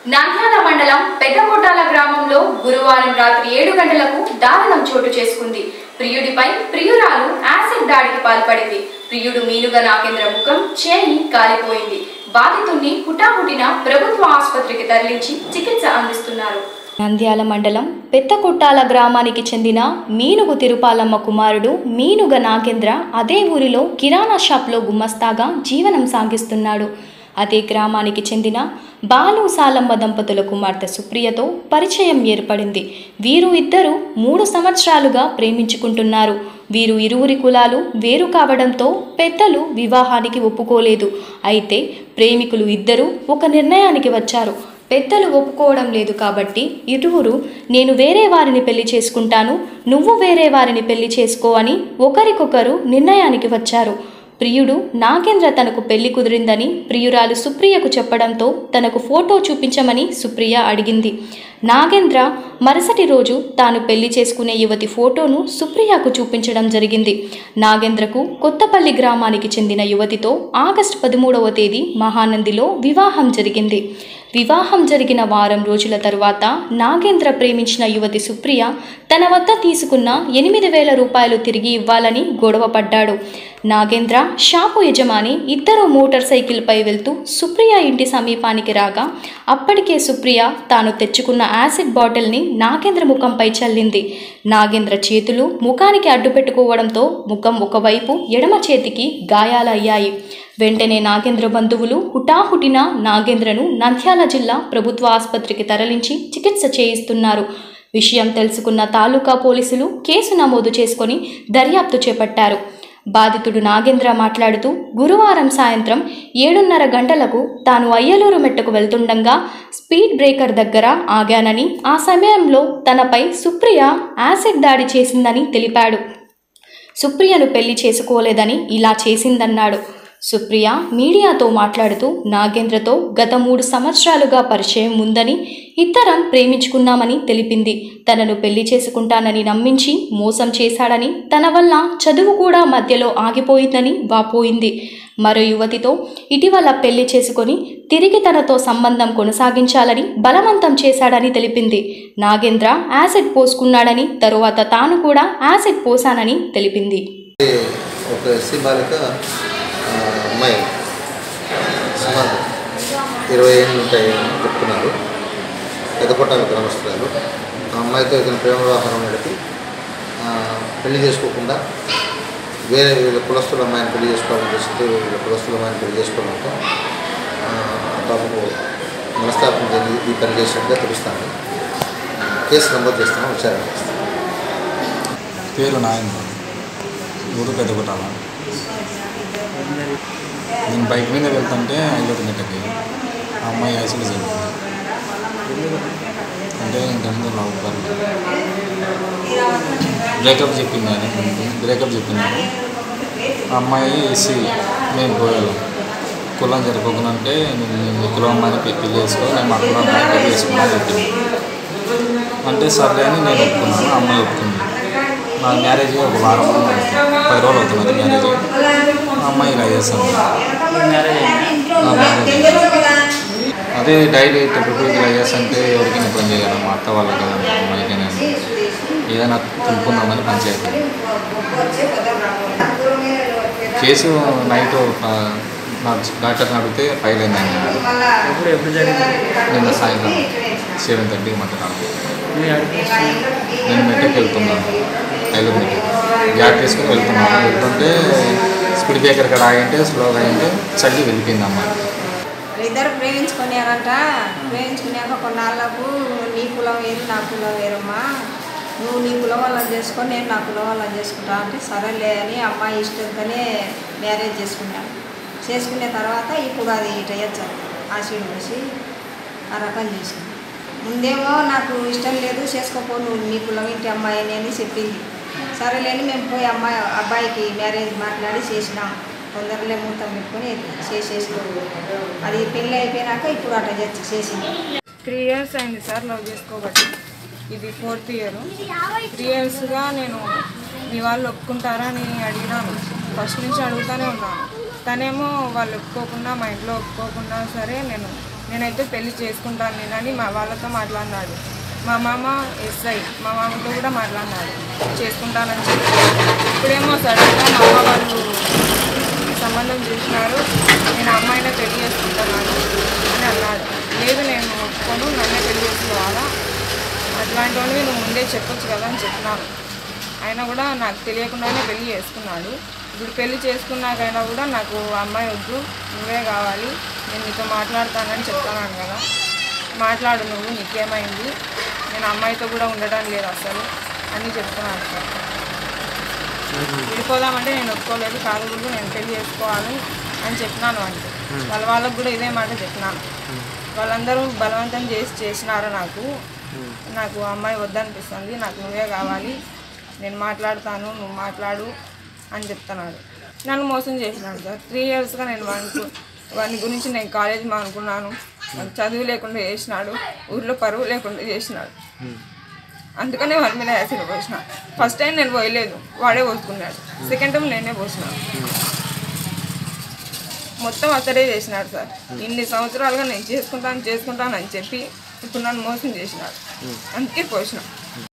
నంద్యాల మండలం పెద్దకోటాల గ్రామంలో గురువారం రాత్రి ఏడు గంటలకు దారుణం చోటు చేసుకుంది ప్రియుడిపై ప్రియురాలు యాసిడ్ దాడికి పాల్పడింది ప్రియుడు మీనుగ నాగేంద్ర ముఖం చేయి కాలిపోయింది బాధితుణ్ణి హుటాహుటిన ప్రభుత్వ ఆసుపత్రికి తరలించి చికిత్స అందిస్తున్నారు నంద్యాల మండలం పెద్దకొట్టాల గ్రామానికి చెందిన మీనుగు తిరుపాలమ్మ కుమారుడు మీనుగ నాగేంద్ర అదే ఊరిలో కిరాణా షాప్లో గుమ్మస్తాగా జీవనం సాగిస్తున్నాడు అదే గ్రామానికి చెందిన బాలు సాలమ్మ దంపతుల కుమార్తె సుప్రియతో పరిచయం ఏర్పడింది వీరు ఇద్దరు మూడు సంవత్సరాలుగా ప్రేమించుకుంటున్నారు వీరు ఇరువురి కులాలు వేరు కావడంతో పెద్దలు వివాహానికి ఒప్పుకోలేదు అయితే ప్రేమికులు ఇద్దరు ఒక నిర్ణయానికి వచ్చారు పెద్దలు ఒప్పుకోవడం లేదు కాబట్టి ఇరువురు నేను వేరే వారిని పెళ్లి చేసుకుంటాను నువ్వు వేరే వారిని పెళ్లి చేసుకో అని ఒకరికొకరు నిర్ణయానికి వచ్చారు ప్రియుడు నాగేంద్ర తనకు పెళ్లి కుదిరిందని ప్రియురాలు సుప్రియకు చెప్పడంతో తనకు ఫోటో చూపించమని సుప్రియ అడిగింది నాగేంద్ర మరుసటి రోజు తాను పెళ్లి చేసుకునే యువతి ఫోటోను సుప్రియకు చూపించడం జరిగింది నాగేంద్రకు కొత్తపల్లి గ్రామానికి చెందిన యువతితో ఆగస్టు పదమూడవ తేదీ మహానందిలో వివాహం జరిగింది వివాహం జరిగిన వారం రోజుల తరువాత నాగేంద్ర ప్రేమించిన యువతి సుప్రియ తన వద్ద తీసుకున్న ఎనిమిది వేల రూపాయలు తిరిగి ఇవ్వాలని గొడవ పడ్డాడు నాగేంద్ర షాపు యజమాని ఇద్దరు మోటార్ సైకిల్పై వెళ్తూ సుప్రియ ఇంటి సమీపానికి రాగా అప్పటికే సుప్రియ తాను తెచ్చుకున్న యాసిడ్ బాటిల్ని నాగేంద్ర ముఖంపై చల్లింది నాగేంద్ర చేతులు ముఖానికి అడ్డుపెట్టుకోవడంతో ముఖం ఒకవైపు ఎడమ చేతికి గాయాలయ్యాయి వెంటనే నాగేంద్ర బంధువులు హుటాహుటిన నాగేంద్రను నంద్యాల జిల్లా ప్రభుత్వ ఆసుపత్రికి తరలించి చికిత్స చేయిస్తున్నారు విషయం తెలుసుకున్న తాలూకా పోలీసులు కేసు నమోదు చేసుకొని దర్యాప్తు చేపట్టారు బాధితుడు నాగేంద్ర మాట్లాడుతూ గురువారం సాయంత్రం ఏడున్నర గంటలకు తాను అయ్యలూరు మెట్టకు వెళ్తుండగా స్పీడ్ బ్రేకర్ దగ్గర ఆగానని ఆ సమయంలో తనపై సుప్రియ యాసిడ్ దాడి చేసిందని తెలిపాడు సుప్రియను పెళ్లి చేసుకోలేదని ఇలా చేసిందన్నాడు సుప్రియ మీడియాతో మాట్లాడుతూ నాగేంద్రతో గత మూడు సంవత్సరాలుగా పరిచయం ఉందని ఇద్దరం ప్రేమించుకున్నామని తెలిపింది తనను పెళ్లి చేసుకుంటానని నమ్మించి మోసం చేశాడని తన వల్ల చదువు కూడా మధ్యలో ఆగిపోయిందని వాపోయింది మరో యువతితో ఇటీవల పెళ్లి చేసుకొని తిరిగి తనతో సంబంధం కొనసాగించాలని బలవంతం చేశాడని తెలిపింది నాగేంద్ర యాసిడ్ పోసుకున్నాడని తరువాత తాను కూడా యాసిడ్ పోసానని తెలిపింది ఒక ఎస్సీ బాలిక ఆ, అమ్మాయి సుమారు ఇరవై ఏళ్ళు ఉంటాయి అని చెప్తున్నారు పెద్దకొట్టాల గ్రామస్తురాలు ఆ అమ్మాయితో ఇతను ప్రేమ వ్యవహారం నడిపి ఆ, పెళ్లి చేసుకోకుండా వేరే వీళ్ళ కులస్తుల అమ్మాయిని పెళ్లి చేసుకోవాలని చూస్తే వీళ్ళ కులస్తుల అమ్మాయిని పెళ్లి చేసుకోవడంతో ఆ, బాబుకు మనస్తాపం చెంది ఈ పని చేసినట్టుగా తెలుస్తాను కేసు నమోదు చేస్తాము విచారణ చేస్తాం పేరు నాయన ఊరు పెద్దకొట్టాల నేను బైక్ మీద వెళ్తుంటే ఐలోకి నెట్టకి ఆ అమ్మాయి యాసిడ్ జరిగింది అంటే ఇంతకుముందు లవ్ బ్రేకప్ చెప్పింది అని బ్రేకప్ చెప్పింది ఆ అమ్మాయి ఎస్సీ మేము పోయాము కులం జరపకుండా అంటే నేను మీ కులం అమ్మాయిని పె- పెళ్లి చేసుకో నేను మా కులం అమ్మాయిని పెళ్లి చేసుకున్నా చెప్పింది అంటే సర్లే అని నేను ఒప్పుకున్నాను ఆ అమ్మాయి ఒప్పుకుంది నా మ్యారేజ్ ఒక వారం అవుతుంది. పది రోజులు అవుతున్నది మ్యారేజ్ ఆ అమ్మాయి ఇలా చేస్తాను అదే డైలీ ట్రిపుల్ ఇలా చేస్తుంటే ఎవరికి నేను పని చేయగలను మా అత్త వాళ్ళకి కదా మా అమ్మాయికి నేను ఏదైనా తినుకుందామని పంచాయతీ కేసు నైట్ నా డాక్టర్ని అడిగితే ఫైల్ అయిందని ఎప్పుడు ఎప్పుడు జరిగింది నిన్న సాయంత్రం సెవెన్ థర్టీకి మధ్యాహ్నం మీ అడ్రస్ నేను మెట్రకి వెళ్తున్నాను ఐదు మెట్రిక్ గ్యాప్ తీసుకుని వెళ్తున్నాను వెళ్తుంటే స్పీడ్ బ్రేకర్ కాడ ఆగింటే స్లోగా ఆగింటే చల్లి వెళ్ళిపోయింది అమ్మ ఇద్దరు ప్రేమించుకున్నారంట ప్రేమించుకున్నాక కొన్నాళ్ళకు నీ కులం వేరు నా కులం వేరమ్మా నువ్వు నీ కులం వాళ్ళని చేసుకొని నేను నా కులం వాళ్ళని చేసుకుంటా అంటే సరేలే అని అమ్మాయి ఇష్టంతోనే మ్యారేజ్ చేసుకున్నాను చేసుకున్న తర్వాత ఇప్పుడు అది ఇట ఇచ్చారు ఆశీడు పోసి ఆ రకం చేసింది ముందేమో నాకు ఇష్టం లేదు చేసుకోపో నువ్వు నీ కులం ఇంటి అమ్మాయి అని చెప్పింది సరేలేని మేము పోయి అమ్మాయి అబ్బాయికి మ్యారేజ్ మాట్లాడి చేసినాం తొందరలే ముహూర్తం పెట్టుకొని చేసేసి అది పెళ్ళి అయిపోయినాక ఇప్పుడు అట్లా చేసి- చేసింది త్రీ ఇయర్స్ అయింది సార్ లవ్ చేసుకోబట్టి ఇది ఫోర్త్ ఇయర్ త్రీ ఇయర్స్గా నేను మీ వాళ్ళు ఒప్పుకుంటారా అని అడిగినాను ఫస్ట్ నుంచి అడుగుతూనే ఉన్నాను తనేమో వాళ్ళు ఒప్పుకోకుండా మా ఇంట్లో ఒప్పుకోకుండా సరే నేను నేనైతే పెళ్లి చేసుకుంటాను నేనని మా వాళ్ళతో మాట్లాడినాడు మా మామ ఎస్ఐ మా మామతో కూడా మాట్లాడినాడు చేసుకుంటానని చెప్పి ఇప్పుడేమో సడన్గా మా అమ్మ వాళ్ళు సంబంధం చూసినారు నేను ఆ అమ్మాయినే పెళ్లి చేసుకుంటున్నాను అని అన్నాడు లేదు నేను ఒప్పుకోను నన్నే పెళ్లి చేసుకోవాలా అట్లాంటి వాళ్ళవి నువ్వు ముందే చెప్పొచ్చు కదా అని చెప్పినాను అయినా కూడా నాకు తెలియకుండానే పెళ్లి చేసుకున్నాడు ఇప్పుడు పెళ్లి చేసుకున్నాకైనా కూడా నాకు అమ్మాయి వద్దు నువ్వే కావాలి నేను నీతో మాట్లాడతానని చెప్తున్నాను కదా మాట్లాడు నువ్వు నీకేమైంది నేను అమ్మాయితో కూడా ఉండడం లేదు అసలు అని చెప్తున్నాను సార్ విడిపోదామంటే నేను ఒప్పుకోలేదు కాదు గురు నేను పెళ్లి చేసుకోవాలి అని చెప్పినాను అంటే వాళ్ళ వాళ్ళకు కూడా ఇదే మాట చెప్పినాను వాళ్ళందరూ బలవంతం చేసి చేసినారు నాకు నాకు అమ్మాయి వద్దనిపిస్తుంది నాకు నువ్వే కావాలి నేను మాట్లాడతాను నువ్వు మాట్లాడు అని చెప్తున్నాడు నన్ను మోసం చేసినాడు సార్ త్రీ ఇయర్స్గా నేను వానికి వాని గురించి నేను కాలేజ్ మానుకున్నాను నాకు చదువు లేకుండా చేసినాడు ఊర్లో పరువు లేకుండా చేసినాడు అందుకనే వాడి మీద యాసిడ్ పోసిన ఫస్ట్ టైం నేను పోయలేదు వాడే పోసుకున్నాడు సెకండ్ టైం నేనే పోసిన మొత్తం అతడే చేసినాడు సార్ ఇన్ని సంవత్సరాలుగా నేను చేసుకుంటాను చేసుకుంటాను అని చెప్పి ఇప్పుడు నన్ను మోసం చేసినాడు అందుకే పోసిన